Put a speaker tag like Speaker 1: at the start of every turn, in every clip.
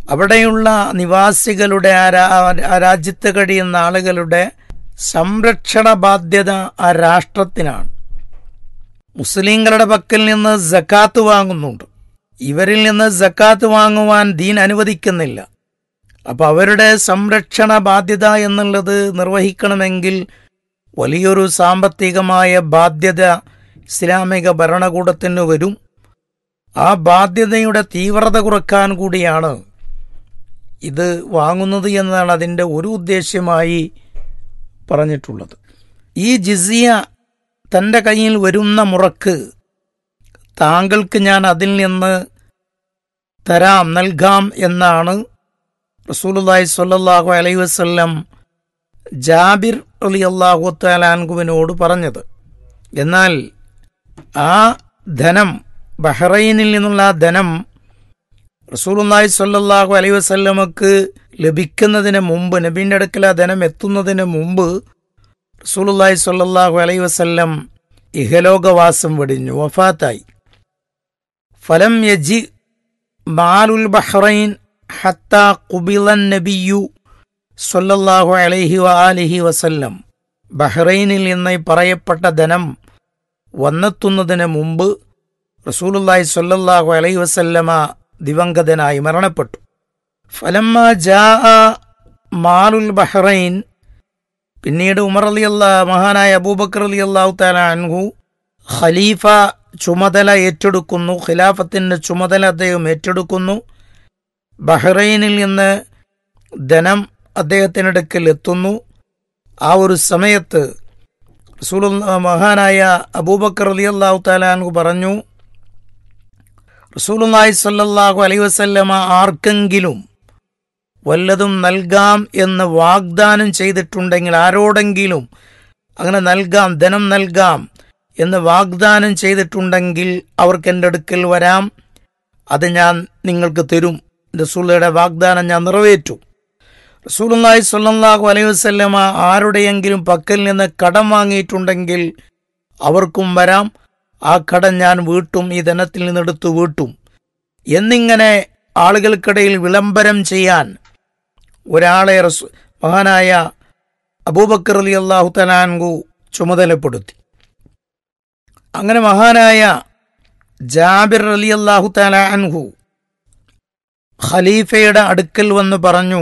Speaker 1: അവിടെയുള്ള നിവാസികളുടെ ആ രാ- ആ രാജ്യത്ത് കഴിയുന്ന ആളുകളുടെ സംരക്ഷണ ബാധ്യത ആ രാഷ്ട്രത്തിനാണ് മുസ്ലിങ്ങളുടെ പക്കൽ നിന്ന് ജക്കാത്ത് വാങ്ങുന്നുണ്ട് ഇവരിൽ നിന്ന് ജക്കാത്ത് വാങ്ങുവാൻ ദീൻ അനുവദിക്കുന്നില്ല അപ്പൊ അവരുടെ സംരക്ഷണ ബാധ്യത എന്നുള്ളത് നിർവഹിക്കണമെങ്കിൽ വലിയൊരു സാമ്പത്തികമായ ബാധ്യത ഇസ്ലാമിക ഭരണകൂടത്തിന് വരും ആ ബാധ്യതയുടെ തീവ്രത കുറക്കാൻ കൂടിയാണ് ഇത് വാങ്ങുന്നത് എന്നതാണ് അതിൻ്റെ ഒരു ഉദ്ദേശ്യമായി പറഞ്ഞിട്ടുള്ളത് ഈ ജിസിയ തൻ്റെ കയ്യിൽ വരുന്ന മുറക്ക് താങ്കൾക്ക് ഞാൻ അതിൽ നിന്ന് തരാം നൽകാം എന്നാണ് റസൂലുള്ളാഹി സ്വല്ലല്ലാഹു അലൈഹി വസല്ലം ജാബിർ അലി അള്ളാഹു താലാൻകുവിനോട് പറഞ്ഞത് എന്നാൽ ആ ധനം ബഹ്റൈനിൽ നിന്നുള്ള ആ ധനം റസൂലുള്ളാഹി സ്വല്ലല്ലാഹു അലൈഹി വസല്ലമക്ക് ലഭിക്കുന്നതിന് മുമ്പ് നബീൻ്റെ അടുക്കൽ ആ ധനം എത്തുന്നതിന് മുമ്പ് റസൂലുള്ളാഹി സ്വല്ലല്ലാഹു അലൈഹി വസല്ലം ഇഹലോകവാസം വെടിഞ്ഞു വഫാത്തായി ഫലം യജി മാലുൽ ബഹ്റൈൻ ഹത്ത കുബിലൻ നബിയു സ്വല്ലല്ലാഹു അലൈഹി വആലിഹി വസല്ലം ബഹ്റൈനിൽ നിന്ന് ഈ പറയപ്പെട്ട ധനം വന്നെത്തുന്നതിന് മുമ്പ് റസൂലുള്ളാഹി സ്വല്ലല്ലാഹു അലൈഹി വസല്ലമ ദിവംഗതനായി മരണപ്പെട്ടു ഫലമ്മ ജാ മാലുൽ ബഹ്റൈൻ പിന്നീട് ഉമർ അലി അല്ലാ മഹാനായ അബൂബക്കർ അലി അള്ളാഹു താല അൻഹു ഖലീഫ ചുമതല ഏറ്റെടുക്കുന്നു ഖിലാഫത്തിന്റെ ചുമതല അദ്ദേഹം ഏറ്റെടുക്കുന്നു ബഹ്റൈനിൽ നിന്ന് ധനം അദ്ദേഹത്തിനടുക്കൽ എത്തുന്നു ആ ഒരു സമയത്ത് റസൂൽ മഹാനായ അബൂബക്കർ അലി അള്ളാഹു താലാൻഹു പറഞ്ഞു റസൂലുള്ളാഹി സ്വല്ലല്ലാഹു അലൈഹി വസല്ലമ ആർക്കെങ്കിലും വല്ലതും നൽകാം എന്ന് വാഗ്ദാനം ചെയ്തിട്ടുണ്ടെങ്കിൽ ആരോടെങ്കിലും അങ്ങനെ നൽകാം ധനം നൽകാം എന്ന് വാഗ്ദാനം ചെയ്തിട്ടുണ്ടെങ്കിൽ അവർക്ക് എൻ്റെ അടുക്കൽ വരാം അത് ഞാൻ നിങ്ങൾക്ക് തരും റസൂലയുടെ വാഗ്ദാനം ഞാൻ നിറവേറ്റും റസൂലുള്ളാഹി സ്വല്ലല്ലാഹു അലൈഹി വസല്ലമ ആരുടെയെങ്കിലും പക്കൽ നിന്ന് കടം വാങ്ങിയിട്ടുണ്ടെങ്കിൽ അവർക്കും വരാം ആ കടം ഞാൻ വീട്ടും ഈ ധനത്തിൽ നിന്നെടുത്ത് വീട്ടും എന്നിങ്ങനെ ആളുകൾക്കിടയിൽ വിളംബരം ചെയ്യാൻ ഒരാളെ റസൂ മഹാനായ അബൂബക്കർ അലി അള്ളാഹു തലാൻകു ചുമതലപ്പെടുത്തി അങ്ങനെ മഹാനായ ജാബിർ അലി അള്ളാഹു തലാൻഹു ഖലീഫയുടെ അടുക്കൽ വന്ന് പറഞ്ഞു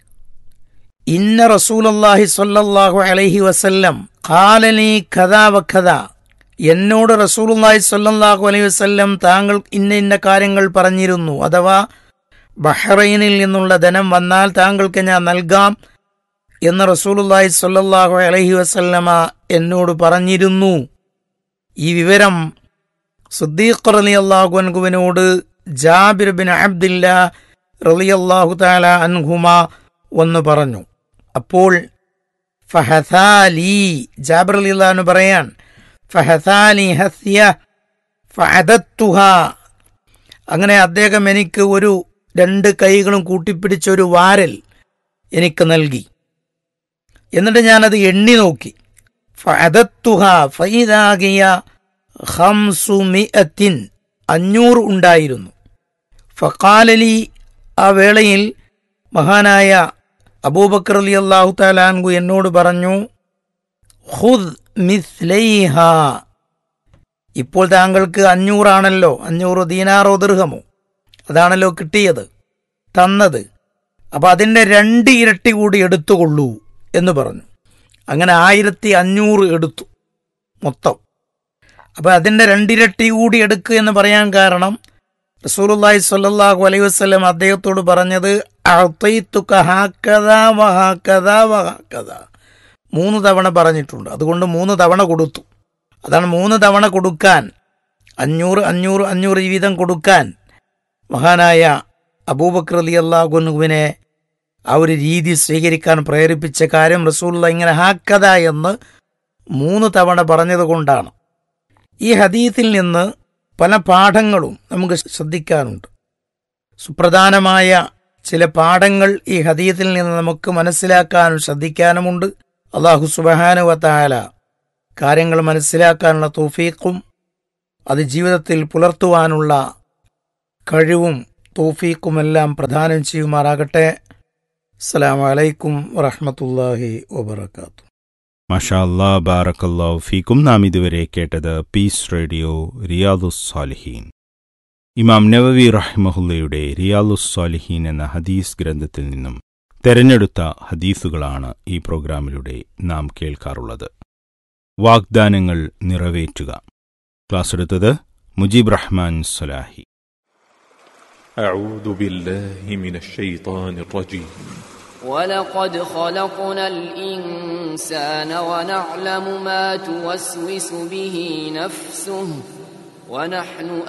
Speaker 1: ഇന്ന റസൂലല്ലാഹി സ്വല്ലല്ലാഹു അലൈഹി വസല്ലം ഖാലനി ഖദാ വഖദ എന്നോട് റസൂലുള്ളാഹി സ്വല്ലല്ലാഹു അലൈഹി വസല്ലം താങ്കൾ ഇന്ന ഇന്ന കാര്യങ്ങൾ പറഞ്ഞിരുന്നു അഥവാ ബഹ്റൈനിൽ നിന്നുള്ള ധനം വന്നാൽ താങ്കൾക്ക് ഞാൻ നൽകാം എന്ന് റസൂലുള്ളാഹി സ്വല്ലല്ലാഹു അലൈഹി വസല്ലമ എന്നോട് പറഞ്ഞിരുന്നു ഈ വിവരം സുദ്ദീഖ് റളിയല്ലാഹു അൻഹുവിനോട് ജാബിർ ബിൻ അബ്ദില്ല റളിയല്ലാഹു തആല അൻഹുമ വന്ന് പറഞ്ഞു അപ്പോൾ ഫഹസാലി ജാബിർ റളിയല്ലാഹു പറയാൻ ഫഹസാലി ഹസ്യ ഫഅദത്തുഹ അങ്ങനെ അദ്ദേഹം എനിക്ക് ഒരു രണ്ട് കൈകളും കൂട്ടിപ്പിടിച്ച ഒരു വാരൽ എനിക്ക് നൽകി എന്നിട്ട് ഞാനത് എണ്ണി നോക്കി ഫഅദത്തുഹ ഫൈദാകിയ ഖംസുമിഅത്തിൻ അഞ്ഞൂറ് ഉണ്ടായിരുന്നു ഫഖാലലി ആ വേളയിൽ മഹാനായ അബൂബക്കർ അലി അള്ളാഹു താലാൻകു എന്നോട് പറഞ്ഞു ഹുദ് മിസ്ലൈഹ ഇപ്പോൾ താങ്കൾക്ക് അഞ്ഞൂറാണല്ലോ അഞ്ഞൂറ് ദീനാറോ ദീർഘമോ അതാണല്ലോ കിട്ടിയത് തന്നത് അപ്പൊ അതിന്റെ രണ്ട് ഇരട്ടി കൂടി എടുത്തുകൊള്ളൂ എന്ന് പറഞ്ഞു അങ്ങനെ ആയിരത്തി അഞ്ഞൂറ് എടുത്തു മൊത്തം അപ്പൊ അതിന്റെ രണ്ടിരട്ടി കൂടി എടുക്കുക എന്ന് പറയാൻ കാരണം റസൂലുള്ളാഹി സ്വല്ലല്ലാഹു അലൈഹി വസല്ലം അദ്ദേഹത്തോട് പറഞ്ഞത് അഅ്തൈതുക ഹാക്കദാ വഹാക്കദാ വഹാക്കദാ മൂന്ന് തവണ പറഞ്ഞിട്ടുണ്ട് അതുകൊണ്ട് മൂന്ന് തവണ കൊടുത്തു അതാണ് മൂന്ന് തവണ കൊടുക്കാൻ അഞ്ഞൂറ് അഞ്ഞൂറ് അഞ്ഞൂറ് വീതം കൊടുക്കാൻ മഹാനായ അബൂബക്കർ അലി അള്ളാഹുനുവിനെ ആ ഒരു രീതി സ്വീകരിക്കാൻ പ്രേരിപ്പിച്ച കാര്യം റസൂള്ള ഇങ്ങനെ ഹാക്കത എന്ന് മൂന്ന് തവണ പറഞ്ഞതുകൊണ്ടാണ് ഈ ഹദീത്തിൽ നിന്ന് പല പാഠങ്ങളും നമുക്ക് ശ്രദ്ധിക്കാനുണ്ട് സുപ്രധാനമായ ചില പാഠങ്ങൾ ഈ ഹദീത്തിൽ നിന്ന് നമുക്ക് മനസ്സിലാക്കാനും ശ്രദ്ധിക്കാനുമുണ്ട് അള്ളാഹു സുബഹാനുവത്തായ കാര്യങ്ങൾ മനസ്സിലാക്കാനുള്ള തൗഫീഖും അത് ജീവിതത്തിൽ പുലർത്തുവാനുള്ള കഴിവും തോഫീക്കുമെല്ലാം പ്രദാനം ചെയ്യുമാറാകട്ടെ അസ്സലാമു അലൈക്കും വറഹ്മത്തുള്ളാഹി വബറകാതുഹു
Speaker 2: മഷാ അല്ലാ ബാറക്കല്ലാ ഫീക്കും നാം ഇതുവരെ കേട്ടത് പീസ് റേഡിയോ റിയാദുസ് സാലിഹീൻ ഇമാം നവവി റഹ്മഹുല്ലയുടെ റിയാദുസ് സാലിഹീൻ എന്ന ഹദീസ് ഗ്രന്ഥത്തിൽ നിന്നും തെരഞ്ഞെടുത്ത ഹദീസുകളാണ് ഈ പ്രോഗ്രാമിലൂടെ നാം കേൾക്കാറുള്ളത് വാഗ്ദാനങ്ങൾ നിറവേറ്റുക ക്ലാസ് എടുത്തത് മുജീബ് റഹ്മാൻ സലാഹി
Speaker 3: أعوذ بالله من الشيطان الرجيم
Speaker 4: ولقد خلقنا الإنسان ونعلم ما توسوس به نفسه ونحن